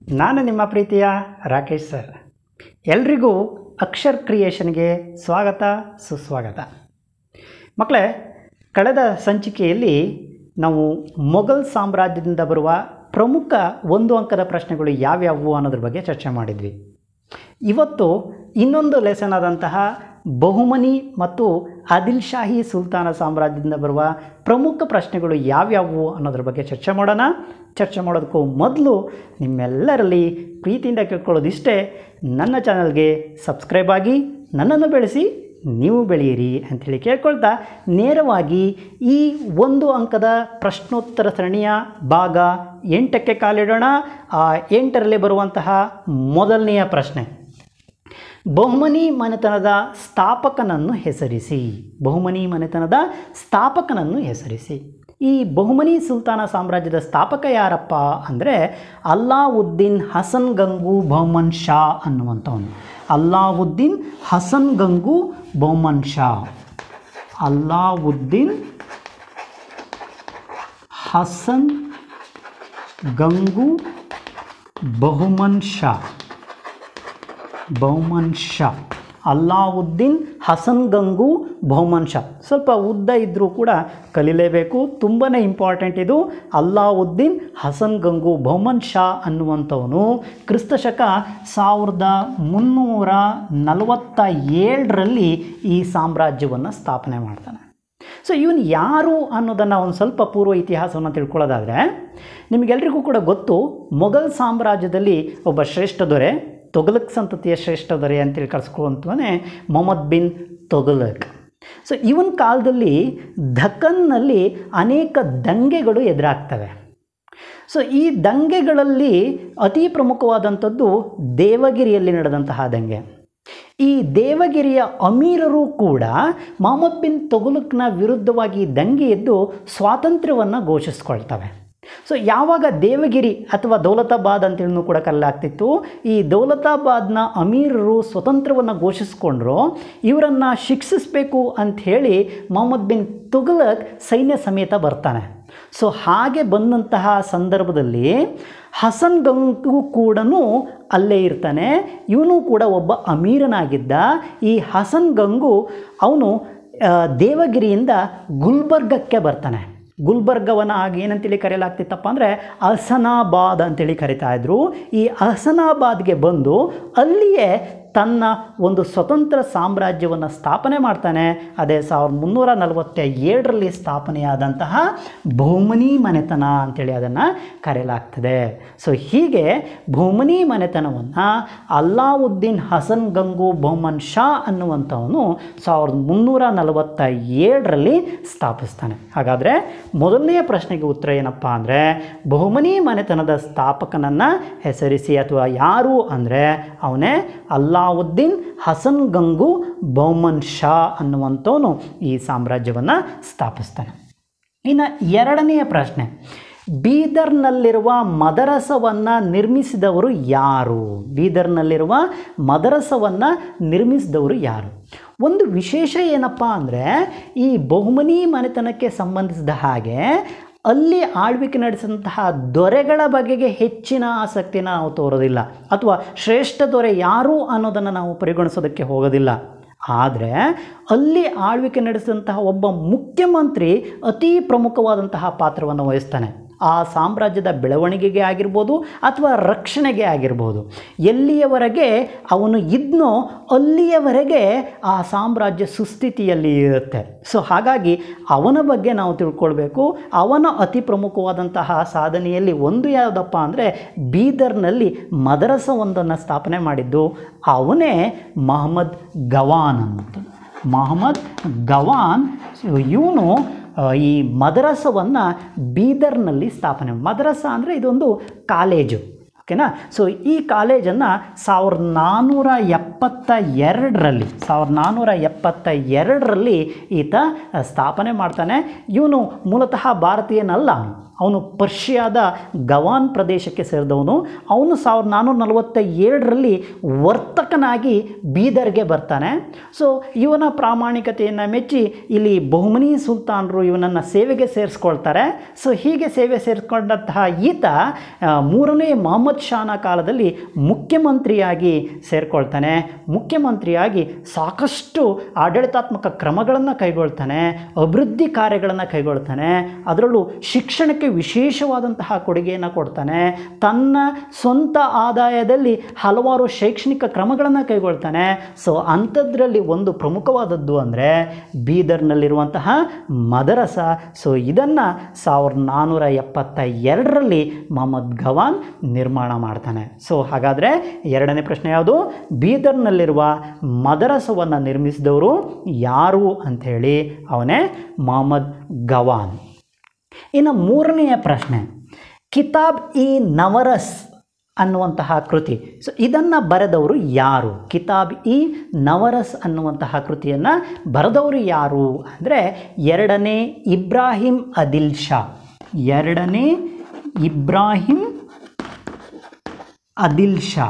ನಾನು ನಿಮ್ಮ ಪ್ರೀತಿಯ ರಾಕೇಶ್ ಸರ್ ಎಲ್ರಿಗೂ ಅಕ್ಷರ್ ಕ್ರಿಯೇಷನ್ಗೆ ಸ್ವಾಗತ ಸುಸ್ವಾಗತ ಮಕ್ಕಳೇ ಕಳೆದ ಸಂಚಿಕೆಯಲ್ಲಿ ನಾವು ಮೊಘಲ್ ಸಾಮ್ರಾಜ್ಯದಿಂದ ಬರುವ ಪ್ರಮುಖ ಒಂದು ಅಂಕದ ಪ್ರಶ್ನೆಗಳು ಯಾವ್ಯಾವು ಅನ್ನೋದ್ರ ಬಗ್ಗೆ ಚರ್ಚೆ ಮಾಡಿದ್ವಿ ಇವತ್ತು ಇನ್ನೊಂದು ಲೆಸನ್ ಆದಂತಹ ಬಹುಮನಿ ಮತ್ತು ಆದಿಲ್ ಶಾಹಿ ಸುಲ್ತಾನ ಸಾಮ್ರಾಜ್ಯದಿಂದ ಬರುವ ಪ್ರಮುಖ ಪ್ರಶ್ನೆಗಳು ಯಾವ್ಯಾವು ಅನ್ನೋದ್ರ ಬಗ್ಗೆ ಚರ್ಚೆ ಮಾಡೋಣ ಚರ್ಚೆ ಮಾಡೋದಕ್ಕೂ ಮೊದಲು ನಿಮ್ಮೆಲ್ಲರಲ್ಲಿ ಪ್ರೀತಿಯಿಂದ ಕೇಳ್ಕೊಳ್ಳೋದಿಷ್ಟೇ ನನ್ನ ಚಾನಲ್ಗೆ ಸಬ್ಸ್ಕ್ರೈಬ್ ಆಗಿ ನನ್ನನ್ನು ಬೆಳೆಸಿ ನೀವು ಬೆಳೆಯಿರಿ ಅಂಥೇಳಿ ಕೇಳ್ಕೊಳ್ತಾ ನೇರವಾಗಿ ಈ ಒಂದು ಅಂಕದ ಪ್ರಶ್ನೋತ್ತರ ಸರಣಿಯ ಭಾಗ ಎಂಟಕ್ಕೆ ಕಾಲಿಡೋಣ ಆ ಎಂಟರಲ್ಲಿ ಬರುವಂತಹ ಮೊದಲನೆಯ ಪ್ರಶ್ನೆ ಬಹುಮನಿ ಮನೆತನದ ಸ್ಥಾಪಕನನ್ನು ಹೆಸರಿಸಿ ಬಹುಮನಿ ಮನೆತನದ ಸ್ಥಾಪಕನನ್ನು ಹೆಸರಿಸಿ ಈ ಬಹುಮನಿ ಸುಲ್ತಾನ ಸಾಮ್ರಾಜ್ಯದ ಸ್ಥಾಪಕ ಯಾರಪ್ಪ ಅಂದರೆ ಅಲ್ಲಾವುದ್ದೀನ್ ಹಸನ್ ಗಂಗು ಬಹುಮನ್ ಶಾ ಅನ್ನುವಂಥವನು ಅಲ್ಲಾವುದ್ದೀನ್ ಹಸನ್ ಗಂಗು ಬಹುಮನ್ ಶಾ ಅಲ್ಲಾವುದ್ದೀನ್ ಹಸನ್ ಗಂಗು ಬಹುಮನ್ ಶಾ ಬಹುಮನ್ ಶಾ ಅಲ್ಲಾವುದ್ದೀನ್ ಹಸನ್ ಗಂಗು ಬಹುಮನ್ ಶಾ ಸ್ವಲ್ಪ ಉದ್ದ ಇದ್ದರೂ ಕೂಡ ಕಲಿಲೇಬೇಕು ತುಂಬಾ ಇಂಪಾರ್ಟೆಂಟ್ ಇದು ಅಲ್ಲಾವುದ್ದೀನ್ ಹಸನ್ ಗಂಗು ಬಹುಮನ್ ಶಾ ಅನ್ನುವಂಥವನು ಕ್ರಿಸ್ತಶಕ ಸಾವಿರದ ಮುನ್ನೂರ ನಲವತ್ತ ಏಳರಲ್ಲಿ ಈ ಸಾಮ್ರಾಜ್ಯವನ್ನು ಸ್ಥಾಪನೆ ಮಾಡ್ತಾನೆ ಸೊ ಇವನು ಯಾರು ಅನ್ನೋದನ್ನು ಒಂದು ಸ್ವಲ್ಪ ಪೂರ್ವ ಇತಿಹಾಸವನ್ನು ತಿಳ್ಕೊಳ್ಳೋದಾದರೆ ನಿಮಗೆಲ್ರಿಗೂ ಕೂಡ ಗೊತ್ತು ಮೊಘಲ್ ಸಾಮ್ರಾಜ್ಯದಲ್ಲಿ ಒಬ್ಬ ಶ್ರೇಷ್ಠ ದೊರೆ ತೊಗಲಕ್ ಸಂತತಿಯ ಶ್ರೇಷ್ಠ ದೊರೆ ಅಂತೇಳಿ ಕಳಿಸ್ಕೊಳ್ಳುವಂತವನೇ ಮೊಹಮ್ಮದ್ ಬಿನ್ ತೊಗಲಕ್ ಸೊ ಇವನ ಕಾಲದಲ್ಲಿ ದಖನ್ನಲ್ಲಿ ಅನೇಕ ದಂಗೆಗಳು ಎದುರಾಗ್ತವೆ ಸೊ ಈ ದಂಗೆಗಳಲ್ಲಿ ಅತಿ ಪ್ರಮುಖವಾದಂಥದ್ದು ದೇವಗಿರಿಯಲ್ಲಿ ನಡೆದಂತಹ ದಂಗೆ ಈ ದೇವಗಿರಿಯ ಅಮೀರರು ಕೂಡ ಮೊಹಮ್ಮದ್ ಬಿನ್ ತೊಗುಲಕ್ನ ವಿರುದ್ಧವಾಗಿ ದಂಗೆ ಎದ್ದು ಸ್ವಾತಂತ್ರ್ಯವನ್ನು ಘೋಷಿಸ್ಕೊಳ್ತವೆ ಸೊ ಯಾವಾಗ ದೇವಗಿರಿ ಅಥವಾ ದೌಲತಾಬಾದ್ ಅಂತೇಳಿ ಕೂಡ ಕರೆಯಲಾಗ್ತಿತ್ತು ಈ ದೌಲತಾಬಾದ್ನ ಅಮೀರರು ಸ್ವತಂತ್ರವನ್ನು ಘೋಷಿಸ್ಕೊಂಡ್ರು ಇವರನ್ನು ಶಿಕ್ಷಿಸಬೇಕು ಅಂಥೇಳಿ ಮೊಹಮ್ಮದ್ ಬಿನ್ ತುಘಲಕ್ ಸೈನ್ಯ ಸಮೇತ ಬರ್ತಾನೆ ಸೊ ಹಾಗೆ ಬಂದಂತಹ ಸಂದರ್ಭದಲ್ಲಿ ಹಸನ್ ಗಂಗು ಕೂಡ ಅಲ್ಲೇ ಇರ್ತಾನೆ ಇವನು ಕೂಡ ಒಬ್ಬ ಅಮೀರನಾಗಿದ್ದ ಈ ಹಸನ್ ಗಂಗು ಅವನು ದೇವಗಿರಿಯಿಂದ ಗುಲ್ಬರ್ಗಕ್ಕೆ ಬರ್ತಾನೆ ಗುಲ್ಬರ್ಗವನ್ನು ಆಗ ಏನಂತೇಳಿ ಕರೆಯಲಾಗ್ತಿತ್ತಪ್ಪ ಅಂದರೆ ಅಹಸನಾಬಾದ್ ಅಂತೇಳಿ ಕರಿತಾ ಇದ್ರು ಈ ಅಹಸನಾಬಾದ್ಗೆ ಬಂದು ಅಲ್ಲಿಯೇ ತನ್ನ ಒಂದು ಸ್ವತಂತ್ರ ಸಾಮ್ರಾಜ್ಯವನ್ನು ಸ್ಥಾಪನೆ ಮಾಡ್ತಾನೆ ಅದೇ ಸಾವಿರದ ಮುನ್ನೂರ ನಲವತ್ತ ಏಳರಲ್ಲಿ ಸ್ಥಾಪನೆಯಾದಂತಹ ಬಹುಮನಿ ಮನೆತನ ಅಂತೇಳಿ ಅದನ್ನು ಕರೆಯಲಾಗ್ತದೆ ಸೊ ಹೀಗೆ ಬಹುಮನಿ ಮನೆತನವನ್ನು ಅಲ್ಲಾವುದ್ದೀನ್ ಹಸನ್ ಗಂಗು ಬಹುಮನ್ ಶಾ ಅನ್ನುವಂಥವನು ಸಾವಿರದ ಮುನ್ನೂರ ನಲವತ್ತ ಏಳರಲ್ಲಿ ಸ್ಥಾಪಿಸ್ತಾನೆ ಹಾಗಾದರೆ ಮೊದಲನೆಯ ಪ್ರಶ್ನೆಗೆ ಉತ್ತರ ಏನಪ್ಪ ಅಂದರೆ ಬಹುಮನಿ ಮನೆತನದ ಸ್ಥಾಪಕನನ್ನು ಹೆಸರಿಸಿ ಅಥವಾ ಯಾರು ಅಂದರೆ ಅವನೇ ಅಲ್ಲಾವುದ್ದೀನ್ ಹಸನ್ ಗಂಗು ಬಹುಮನ್ ಶಾ ಅನ್ನುವಂಥವನು ಈ ಸಾಮ್ರಾಜ್ಯವನ್ನು ಸ್ಥಾಪಿಸ್ತಾನೆ ಇನ್ನು ಎರಡನೆಯ ಪ್ರಶ್ನೆ ಬೀದರ್ನಲ್ಲಿರುವ ಮದರಸವನ್ನು ನಿರ್ಮಿಸಿದವರು ಯಾರು ಬೀದರ್ನಲ್ಲಿರುವ ಮದರಸವನ್ನು ನಿರ್ಮಿಸಿದವರು ಯಾರು ಒಂದು ವಿಶೇಷ ಏನಪ್ಪ ಅಂದರೆ ಈ ಬಹುಮನಿ ಮನೆತನಕ್ಕೆ ಸಂಬಂಧಿಸಿದ ಹಾಗೆ ಅಲ್ಲಿ ಆಳ್ವಿಕೆ ನಡೆಸಿದಂತಹ ದೊರೆಗಳ ಬಗೆಗೆ ಹೆಚ್ಚಿನ ಆಸಕ್ತಿನ ನಾವು ತೋರೋದಿಲ್ಲ ಅಥವಾ ಶ್ರೇಷ್ಠ ದೊರೆ ಯಾರು ಅನ್ನೋದನ್ನು ನಾವು ಪರಿಗಣಿಸೋದಕ್ಕೆ ಹೋಗೋದಿಲ್ಲ ಆದರೆ ಅಲ್ಲಿ ಆಳ್ವಿಕೆ ನಡೆಸಿದಂತಹ ಒಬ್ಬ ಮುಖ್ಯಮಂತ್ರಿ ಅತಿ ಪ್ರಮುಖವಾದಂತಹ ಪಾತ್ರವನ್ನು ವಹಿಸ್ತಾನೆ ಆ ಸಾಮ್ರಾಜ್ಯದ ಬೆಳವಣಿಗೆಗೆ ಆಗಿರ್ಬೋದು ಅಥವಾ ರಕ್ಷಣೆಗೆ ಆಗಿರ್ಬೋದು ಎಲ್ಲಿಯವರೆಗೆ ಅವನು ಇದ್ನೋ ಅಲ್ಲಿಯವರೆಗೆ ಆ ಸಾಮ್ರಾಜ್ಯ ಸುಸ್ಥಿತಿಯಲ್ಲಿ ಇರುತ್ತೆ ಸೊ ಹಾಗಾಗಿ ಅವನ ಬಗ್ಗೆ ನಾವು ತಿಳ್ಕೊಳ್ಬೇಕು ಅವನ ಅತಿ ಪ್ರಮುಖವಾದಂತಹ ಸಾಧನೆಯಲ್ಲಿ ಒಂದು ಯಾವುದಪ್ಪ ಅಂದರೆ ಬೀದರ್ನಲ್ಲಿ ಮದರಸವೊಂದನ್ನು ಸ್ಥಾಪನೆ ಮಾಡಿದ್ದು ಅವನೇ ಮಹಮ್ಮದ್ ಗವಾನ್ ಅನ್ನೋದು ಮಹಮ್ಮದ್ ಗವಾನ್ ಇವನು ಈ ಮದರಸವನ್ನು ಬೀದರ್ನಲ್ಲಿ ಸ್ಥಾಪನೆ ಮದರಸ ಅಂದರೆ ಇದೊಂದು ಕಾಲೇಜು ಓಕೆನಾ ಸೊ ಈ ಕಾಲೇಜನ್ನು ಸಾವಿರದ ನಾನ್ನೂರ ಎಪ್ಪತ್ತ ಎರಡರಲ್ಲಿ ಸಾವಿರದ ನಾನ್ನೂರ ಎಪ್ಪತ್ತ ಎರಡರಲ್ಲಿ ಈತ ಸ್ಥಾಪನೆ ಮಾಡ್ತಾನೆ ಇವನು ಮೂಲತಃ ಭಾರತೀಯನಲ್ಲ ಅವನು ಪರ್ಷಿಯಾದ ಗವಾನ್ ಪ್ರದೇಶಕ್ಕೆ ಸೇರಿದವನು ಅವನು ಸಾವಿರದ ನಾನ್ನೂರ ನಲವತ್ತ ಏಳರಲ್ಲಿ ವರ್ತಕನಾಗಿ ಬೀದರ್ಗೆ ಬರ್ತಾನೆ ಸೊ ಇವನ ಪ್ರಾಮಾಣಿಕತೆಯನ್ನು ಮೆಚ್ಚಿ ಇಲ್ಲಿ ಬಹುಮನಿ ಸುಲ್ತಾನರು ಇವನನ್ನು ಸೇವೆಗೆ ಸೇರಿಸ್ಕೊಳ್ತಾರೆ ಸೊ ಹೀಗೆ ಸೇವೆ ಸೇರಿಸ್ಕೊಂಡಂತಹ ಈತ ಆ, ಮೂರನೇ ಮೊಹಮ್ಮದ್ ಶಾನ ಕಾಲದಲ್ಲಿ ಮುಖ್ಯಮಂತ್ರಿಯಾಗಿ ಸೇರಿಕೊಳ್ತಾನೆ ಮುಖ್ಯಮಂತ್ರಿಯಾಗಿ ಸಾಕಷ್ಟು ಆಡಳಿತಾತ್ಮಕ ಕ್ರಮಗಳನ್ನು ಕೈಗೊಳ್ತಾನೆ ಅಭಿವೃದ್ಧಿ ಕಾರ್ಯಗಳನ್ನು ಕೈಗೊಳ್ತಾನೆ ಅದರಲ್ಲೂ ಶಿಕ್ಷಣಕ್ಕೆ ವಿಶೇಷವಾದಂತಹ ಕೊಡುಗೆಯನ್ನು ಕೊಡ್ತಾನೆ ತನ್ನ ಸ್ವಂತ ಆದಾಯದಲ್ಲಿ ಹಲವಾರು ಶೈಕ್ಷಣಿಕ ಕ್ರಮಗಳನ್ನು ಕೈಗೊಳ್ತಾನೆ ಸೊ ಅಂಥದ್ರಲ್ಲಿ ಒಂದು ಪ್ರಮುಖವಾದದ್ದು ಅಂದರೆ ಬೀದರ್ನಲ್ಲಿರುವಂತಹ ಮದರಸ ಸೊ ಇದನ್ನು ಸಾವಿರದ ನಾನ್ನೂರ ಎಪ್ಪತ್ತ ಎರಡರಲ್ಲಿ ಮೊಹಮ್ಮದ್ ಗವಾನ್ ನಿರ್ಮಾಣ ಮಾಡ್ತಾನೆ ಸೊ ಹಾಗಾದರೆ ಎರಡನೇ ಪ್ರಶ್ನೆ ಯಾವುದು ಬೀದರ್ನಲ್ಲಿರುವ ಮದರಸವನ್ನು ನಿರ್ಮಿಸಿದವರು ಯಾರು ಅಂಥೇಳಿ ಅವನೇ ಮೊಹಮ್ಮದ್ ಗವಾನ್ ಇನ್ನು ಮೂರನೆಯ ಪ್ರಶ್ನೆ ಕಿತಾಬ್ ಇ ನವರಸ್ ಅನ್ನುವಂತಹ ಕೃತಿ ಸೊ ಇದನ್ನು ಬರೆದವರು ಯಾರು ಕಿತಾಬ್ ಇ ನವರಸ್ ಅನ್ನುವಂತಹ ಕೃತಿಯನ್ನು ಬರೆದವರು ಯಾರು ಅಂದರೆ ಎರಡನೇ ಇಬ್ರಾಹಿಂ ಅದಿಲ್ ಶಾ ಎರಡನೇ ಇಬ್ರಾಹಿಂ ಅದಿಲ್ ಶಾ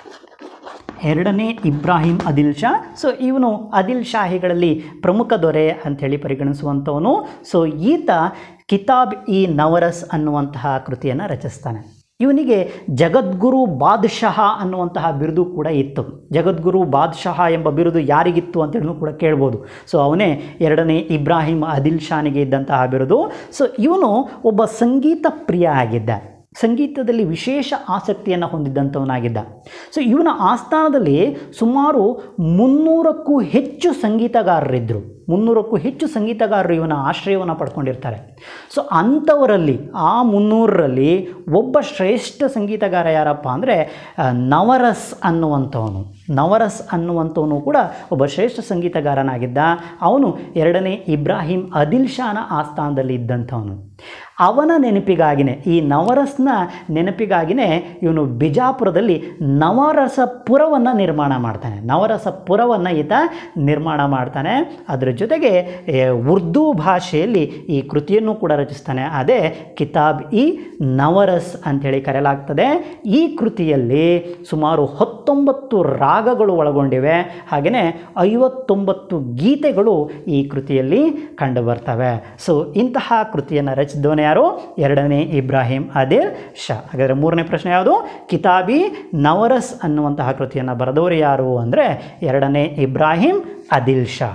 ಎರಡನೇ ಇಬ್ರಾಹಿಂ ಅದಿಲ್ ಶಾ ಸೊ ಇವನು ಅದಿಲ್ ಶಾಹಿಗಳಲ್ಲಿ ಪ್ರಮುಖ ದೊರೆ ಅಂಥೇಳಿ ಪರಿಗಣಿಸುವಂಥವನು ಸೊ ಈತ ಕಿತಾಬ್ ಇ ನವರಸ್ ಅನ್ನುವಂತಹ ಕೃತಿಯನ್ನು ರಚಿಸ್ತಾನೆ ಇವನಿಗೆ ಜಗದ್ಗುರು ಬಾದ್ಶಾಹ ಅನ್ನುವಂತಹ ಬಿರುದು ಕೂಡ ಇತ್ತು ಜಗದ್ಗುರು ಬಾದ್ಶಾಹ ಎಂಬ ಬಿರುದು ಯಾರಿಗಿತ್ತು ಅಂತೇಳಿ ಕೂಡ ಕೇಳ್ಬೋದು ಸೊ ಅವನೇ ಎರಡನೇ ಇಬ್ರಾಹಿಂ ಅದಿಲ್ ಶಾನಿಗೆ ಇದ್ದಂತಹ ಬಿರುದು ಸೊ ಇವನು ಒಬ್ಬ ಸಂಗೀತ ಪ್ರಿಯ ಆಗಿದ್ದ ಸಂಗೀತದಲ್ಲಿ ವಿಶೇಷ ಆಸಕ್ತಿಯನ್ನು ಹೊಂದಿದ್ದಂಥವನಾಗಿದ್ದ ಸೊ ಇವನ ಆಸ್ಥಾನದಲ್ಲಿ ಸುಮಾರು ಮುನ್ನೂರಕ್ಕೂ ಹೆಚ್ಚು ಸಂಗೀತಗಾರರಿದ್ದರು ಮುನ್ನೂರಕ್ಕೂ ಹೆಚ್ಚು ಸಂಗೀತಗಾರರು ಇವನ ಆಶ್ರಯವನ್ನು ಪಡ್ಕೊಂಡಿರ್ತಾರೆ ಸೊ ಅಂಥವರಲ್ಲಿ ಆ ಮುನ್ನೂರರಲ್ಲಿ ಒಬ್ಬ ಶ್ರೇಷ್ಠ ಸಂಗೀತಗಾರ ಯಾರಪ್ಪ ಅಂದರೆ ನವರಸ್ ಅನ್ನುವಂಥವನು ನವರಸ್ ಅನ್ನುವಂಥವನು ಕೂಡ ಒಬ್ಬ ಶ್ರೇಷ್ಠ ಸಂಗೀತಗಾರನಾಗಿದ್ದ ಅವನು ಎರಡನೇ ಇಬ್ರಾಹಿಂ ಅದಿಲ್ ಶಾನ ಆಸ್ಥಾನದಲ್ಲಿ ಇದ್ದಂಥವನು ಅವನ ನೆನಪಿಗಾಗಿನೇ ಈ ನವರಸ್ನ ನೆನಪಿಗಾಗಿನೇ ಇವನು ಬಿಜಾಪುರದಲ್ಲಿ ನವರಸಪುರವನ್ನು ನಿರ್ಮಾಣ ಮಾಡ್ತಾನೆ ನವರಸಪುರವನ್ನು ಈತ ನಿರ್ಮಾಣ ಮಾಡ್ತಾನೆ ಅದರ ಜೊತೆಗೆ ಏ, ಉರ್ದು ಭಾಷೆಯಲ್ಲಿ ಈ ಕೃತಿಯನ್ನು ಕೂಡ ರಚಿಸ್ತಾನೆ ಅದೇ ಕಿತಾಬ್ ಇ ನವರಸ್ ಅಂಥೇಳಿ ಕರೆಯಲಾಗ್ತದೆ ಈ ಕೃತಿಯಲ್ಲಿ ಸುಮಾರು ಹತ್ತೊಂಬತ್ತು ರಾಗಗಳು ಒಳಗೊಂಡಿವೆ ಹಾಗೆಯೇ ಐವತ್ತೊಂಬತ್ತು ಗೀತೆಗಳು ಈ ಕೃತಿಯಲ್ಲಿ ಕಂಡುಬರ್ತವೆ ಸೊ ಇಂತಹ ಕೃತಿಯನ್ನು ರಚಿಸಿದವನು ಯಾರು ಎರಡನೇ ಇಬ್ರಾಹಿಂ ಆದಿಲ್ ಶಾ ಹಾಗಾದರೆ ಮೂರನೇ ಪ್ರಶ್ನೆ ಯಾವುದು ಕಿತಾಬಿ ನವರಸ್ ಅನ್ನುವಂತಹ ಕೃತಿಯನ್ನು ಬರೆದವರು ಯಾರು ಅಂದರೆ ಎರಡನೇ ಇಬ್ರಾಹಿಂ ಆದಿಲ್ ಶಾ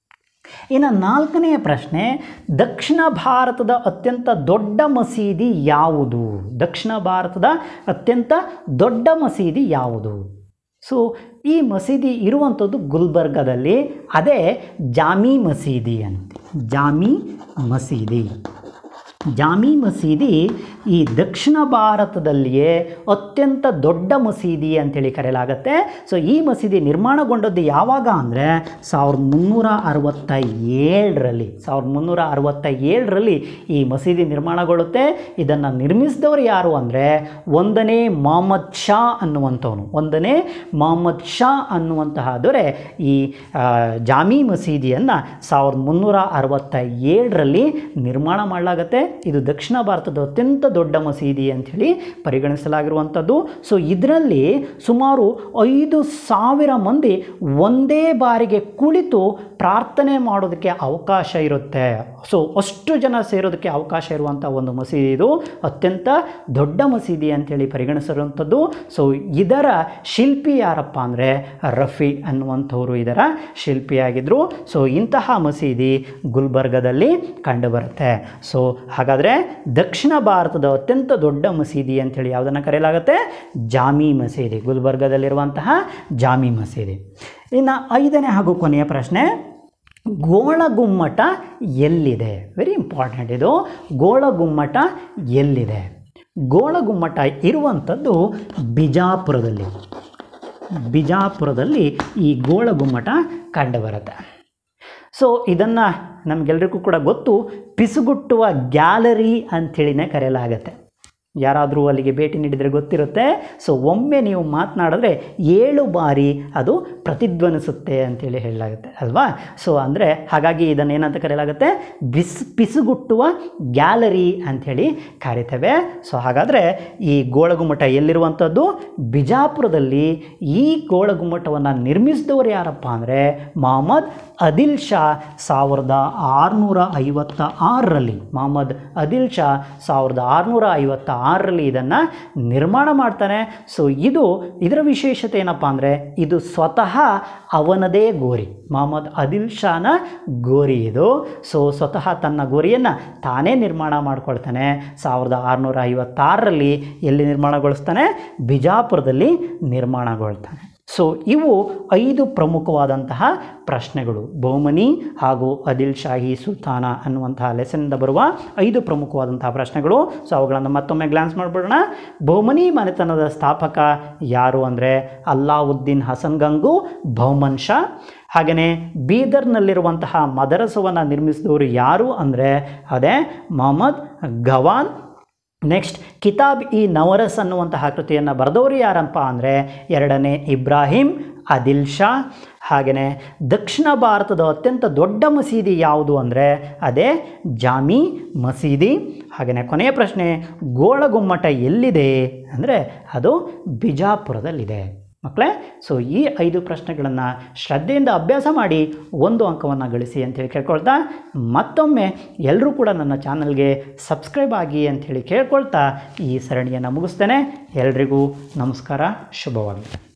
ಇನ್ನು ನಾಲ್ಕನೆಯ ಪ್ರಶ್ನೆ ದಕ್ಷಿಣ ಭಾರತದ ಅತ್ಯಂತ ದೊಡ್ಡ ಮಸೀದಿ ಯಾವುದು ದಕ್ಷಿಣ ಭಾರತದ ಅತ್ಯಂತ ದೊಡ್ಡ ಮಸೀದಿ ಯಾವುದು ಸೊ ಈ ಮಸೀದಿ ಇರುವಂಥದ್ದು ಗುಲ್ಬರ್ಗದಲ್ಲಿ ಅದೇ ಜಾಮಿ ಮಸೀದಿ ಅಂತ ಜಾಮಿ ಮಸೀದಿ ಜಾಮಿ ಮಸೀದಿ ಈ ದಕ್ಷಿಣ ಭಾರತದಲ್ಲಿಯೇ ಅತ್ಯಂತ ದೊಡ್ಡ ಮಸೀದಿ ಅಂತೇಳಿ ಕರೆಯಲಾಗತ್ತೆ ಸೊ ಈ ಮಸೀದಿ ನಿರ್ಮಾಣಗೊಂಡದ್ದು ಯಾವಾಗ ಅಂದರೆ ಸಾವಿರದ ಮುನ್ನೂರ ಅರವತ್ತ ಏಳರಲ್ಲಿ ಸಾವಿರದ ಮುನ್ನೂರ ಅರವತ್ತ ಏಳರಲ್ಲಿ ಈ ಮಸೀದಿ ನಿರ್ಮಾಣಗೊಳ್ಳುತ್ತೆ ಇದನ್ನು ನಿರ್ಮಿಸಿದವರು ಯಾರು ಅಂದರೆ ಒಂದನೇ ಮೊಹಮ್ಮದ್ ಶಾ ಅನ್ನುವಂಥವನು ಒಂದನೇ ಮೊಹಮ್ಮದ್ ಶಾ ಅನ್ನುವಂತಹ ದೊರೆ ಈ ಆ, ಜಾಮಿ ಮಸೀದಿಯನ್ನು ಸಾವಿರದ ಮುನ್ನೂರ ಅರವತ್ತ ಏಳರಲ್ಲಿ ನಿರ್ಮಾಣ ಮಾಡಲಾಗತ್ತೆ ಇದು ದಕ್ಷಿಣ ಭಾರತದ ಅತ್ಯಂತ ದೊಡ್ಡ ಮಸೀದಿ ಅಂಥೇಳಿ ಪರಿಗಣಿಸಲಾಗಿರುವಂಥದ್ದು ಸೊ ಇದರಲ್ಲಿ ಸುಮಾರು ಐದು ಸಾವಿರ ಮಂದಿ ಒಂದೇ ಬಾರಿಗೆ ಕುಳಿತು ಪ್ರಾರ್ಥನೆ ಮಾಡೋದಕ್ಕೆ ಅವಕಾಶ ಇರುತ್ತೆ ಸೊ ಅಷ್ಟು ಜನ ಸೇರೋದಕ್ಕೆ ಅವಕಾಶ ಇರುವಂಥ ಒಂದು ಮಸೀದಿ ಇದು ಅತ್ಯಂತ ದೊಡ್ಡ ಮಸೀದಿ ಅಂಥೇಳಿ ಪರಿಗಣಿಸಿರುವಂಥದ್ದು ಸೊ ಇದರ ಶಿಲ್ಪಿ ಯಾರಪ್ಪ ಅಂದರೆ ರಫಿ ಅನ್ನುವಂಥವರು ಇದರ ಶಿಲ್ಪಿಯಾಗಿದ್ದರು ಸೊ ಇಂತಹ ಮಸೀದಿ ಗುಲ್ಬರ್ಗದಲ್ಲಿ ಕಂಡುಬರುತ್ತೆ ಸೊ ಹಾಗಾದರೆ ದಕ್ಷಿಣ ಭಾರತದ ಅತ್ಯಂತ ದೊಡ್ಡ ಮಸೀದಿ ಅಂಥೇಳಿ ಯಾವುದನ್ನು ಕರೆಯಲಾಗುತ್ತೆ ಜಾಮಿ ಮಸೀದಿ ಗುಲ್ಬರ್ಗದಲ್ಲಿರುವಂತಹ ಜಾಮಿ ಮಸೀದಿ ಇನ್ನು ಐದನೇ ಹಾಗೂ ಕೊನೆಯ ಪ್ರಶ್ನೆ ಗೋಳಗುಮ್ಮಟ ಎಲ್ಲಿದೆ ವೆರಿ ಇಂಪಾರ್ಟೆಂಟ್ ಇದು ಗೋಳಗುಮ್ಮಟ ಎಲ್ಲಿದೆ ಗೋಳಗುಮ್ಮಟ ಇರುವಂಥದ್ದು ಬಿಜಾಪುರದಲ್ಲಿ ಬಿಜಾಪುರದಲ್ಲಿ ಈ ಗೋಳಗುಮ್ಮಟ ಕಂಡುಬರುತ್ತೆ ಸೊ ಇದನ್ನು ನಮಗೆಲ್ಲರಿಗೂ ಕೂಡ ಗೊತ್ತು ಪಿಸುಗುಟ್ಟುವ ಗ್ಯಾಲರಿ ಅಂಥೇಳಿನೇ ಕರೆಯಲಾಗತ್ತೆ ಯಾರಾದರೂ ಅಲ್ಲಿಗೆ ಭೇಟಿ ನೀಡಿದರೆ ಗೊತ್ತಿರುತ್ತೆ ಸೊ ಒಮ್ಮೆ ನೀವು ಮಾತನಾಡಿದ್ರೆ ಏಳು ಬಾರಿ ಅದು ಪ್ರತಿಧ್ವನಿಸುತ್ತೆ ಅಂತೇಳಿ ಹೇಳಲಾಗುತ್ತೆ ಅಲ್ವಾ ಸೊ ಅಂದರೆ ಹಾಗಾಗಿ ಇದನ್ನು ಏನಂತ ಕರೆಯಲಾಗುತ್ತೆ ಬಿಸ್ ಪಿಸುಗುಟ್ಟುವ ಗ್ಯಾಲರಿ ಅಂಥೇಳಿ ಕರಿತೇವೆ ಸೊ ಹಾಗಾದರೆ ಈ ಗೋಳಗುಮ್ಮಟ ಎಲ್ಲಿರುವಂಥದ್ದು ಬಿಜಾಪುರದಲ್ಲಿ ಈ ಗೋಳಗುಮ್ಮಟವನ್ನು ನಿರ್ಮಿಸಿದವರು ಯಾರಪ್ಪ ಅಂದರೆ ಮೊಹಮ್ಮದ್ ಅದಿಲ್ ಶಾ ಸಾವಿರದ ಆರುನೂರ ಐವತ್ತ ಆರರಲ್ಲಿ ಮೊಹಮ್ಮದ್ ಅದಿಲ್ ಶಾ ಸಾವಿರದ ಆರುನೂರ ಐವತ್ತ ಆರರಲ್ಲಿ ಇದನ್ನು ನಿರ್ಮಾಣ ಮಾಡ್ತಾನೆ ಸೊ ಇದು ಇದರ ವಿಶೇಷತೆ ಏನಪ್ಪ ಅಂದರೆ ಇದು ಸ್ವತಃ ಅವನದೇ ಗೋರಿ ಮೊಹಮ್ಮದ್ ಅದಿಲ್ ಶಾನ ಗೋರಿ ಇದು ಸೊ ಸ್ವತಃ ತನ್ನ ಗೋರಿಯನ್ನು ತಾನೇ ನಿರ್ಮಾಣ ಮಾಡ್ಕೊಳ್ತಾನೆ ಸಾವಿರದ ಆರುನೂರ ಐವತ್ತಾರರಲ್ಲಿ ಎಲ್ಲಿ ನಿರ್ಮಾಣಗೊಳಿಸ್ತಾನೆ ಬಿಜಾಪುರದಲ್ಲಿ ನಿರ್ಮಾಣಗೊಳ್ತಾನೆ ಸೊ ಇವು ಐದು ಪ್ರಮುಖವಾದಂತಹ ಪ್ರಶ್ನೆಗಳು ಬಹುಮನಿ ಹಾಗೂ ಅದಿಲ್ ಶಾಹಿ ಸುಲ್ತಾನ ಅನ್ನುವಂತಹ ಲೆಸನ್ನಿಂದ ಬರುವ ಐದು ಪ್ರಮುಖವಾದಂತಹ ಪ್ರಶ್ನೆಗಳು ಸೊ ಅವುಗಳನ್ನು ಮತ್ತೊಮ್ಮೆ ಗ್ಲಾನ್ಸ್ ಮಾಡಿಬಿಡೋಣ ಬಹುಮನಿ ಮನೆತನದ ಸ್ಥಾಪಕ ಯಾರು ಅಂದರೆ ಅಲ್ಲಾವುದ್ದೀನ್ ಹಸನ್ ಗಂಗು ಬಹುಮನ್ ಶಾ ಹಾಗೆಯೇ ಬೀದರ್ನಲ್ಲಿರುವಂತಹ ಮದರಸವನ್ನು ನಿರ್ಮಿಸಿದವರು ಯಾರು ಅಂದರೆ ಅದೇ ಮೊಹಮ್ಮದ್ ಗವಾನ್ ನೆಕ್ಸ್ಟ್ ಕಿತಾಬ್ ಇ ನವರಸ್ ಅನ್ನುವಂತಹ ಕೃತಿಯನ್ನು ಬರೆದವರು ಯಾರಪ್ಪ ಅಂದರೆ ಎರಡನೇ ಇಬ್ರಾಹಿಂ ಆದಿಲ್ ಶಾ ಹಾಗೆಯೇ ದಕ್ಷಿಣ ಭಾರತದ ಅತ್ಯಂತ ದೊಡ್ಡ ಮಸೀದಿ ಯಾವುದು ಅಂದರೆ ಅದೇ ಜಾಮಿ ಮಸೀದಿ ಹಾಗೆಯೇ ಕೊನೆಯ ಪ್ರಶ್ನೆ ಗೋಳಗುಮ್ಮಟ ಎಲ್ಲಿದೆ ಅಂದರೆ ಅದು ಬಿಜಾಪುರದಲ್ಲಿದೆ ಮಕ್ಕಳೇ ಸೊ ಈ ಐದು ಪ್ರಶ್ನೆಗಳನ್ನು ಶ್ರದ್ಧೆಯಿಂದ ಅಭ್ಯಾಸ ಮಾಡಿ ಒಂದು ಅಂಕವನ್ನು ಗಳಿಸಿ ಅಂತೇಳಿ ಕೇಳ್ಕೊಳ್ತಾ ಮತ್ತೊಮ್ಮೆ ಎಲ್ಲರೂ ಕೂಡ ನನ್ನ ಚಾನಲ್ಗೆ ಸಬ್ಸ್ಕ್ರೈಬ್ ಆಗಿ ಅಂಥೇಳಿ ಕೇಳ್ಕೊಳ್ತಾ ಈ ಸರಣಿಯನ್ನು ಮುಗಿಸ್ತೇನೆ ಎಲ್ರಿಗೂ ನಮಸ್ಕಾರ ಶುಭವಾಗಲಿ